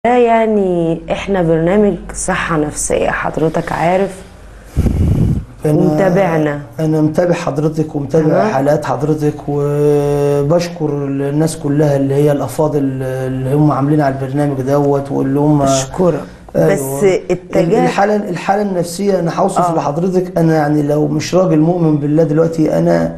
ده يعني احنا برنامج صحة نفسية حضرتك عارف أنا- ومتابعنا. انا متابع حضرتك ومتابع تمام. حالات حضرتك وبشكر الناس كلها اللي هي الافاضل اللي هم عاملين على البرنامج دوت واللي هم اشكرك أيوة. بس اتجاه الحاله الحاله النفسيه انا هوصف آه. لحضرتك انا يعني لو مش راجل مؤمن بالله دلوقتي انا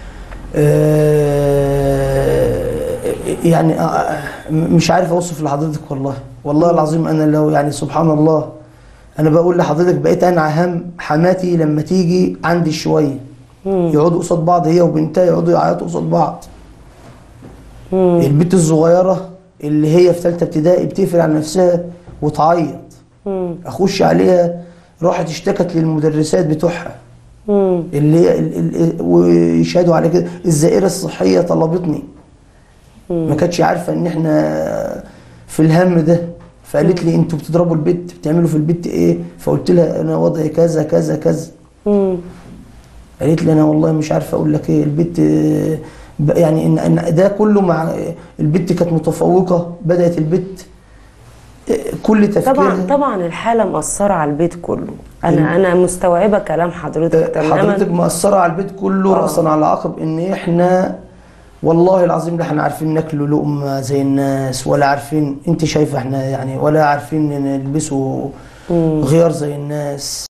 آه، يعني آه، مش عارف اوصف لحضرتك والله والله العظيم انا لو يعني سبحان الله انا بقول لحضرتك بقيت انعى هم حماتي لما تيجي عندي شويه يقعدوا قصاد بعض هي وبنتها يقعدوا يعيطوا قصاد بعض البنت الصغيره اللي هي في ثالثه ابتدائي بتقفل على نفسها وتعيط اخش عليها راحت اشتكت للمدرسات بتوعها مم. اللي هي ال- ال- ويشهدوا على كده الزائره الصحيه طلبتني ما كانتش عارفه ان احنا في الهم ده فقالت لي انتوا بتضربوا البت بتعملوا في البت ايه فقلت لها انا وضعي كذا كذا كذا مم. قالت لي انا والله مش عارفه اقول لك ايه البت آه، ب- يعني ان ان ده كله مع البت كانت متفوقه بدات البت آه، كل تفكيرها طبعا طبعا الحالة مأثرة على البيت كله انا انا مستوعبة كلام حضرتك آه، تماما حضرتك مأثرة على البيت كله آه. رأسا على عقب ان احنا والله العظيم لا احنا عارفين ناكلوا لقمة زي الناس ولا عارفين انت شايفة احنا يعني ولا عارفين نلبسوا غيار زي الناس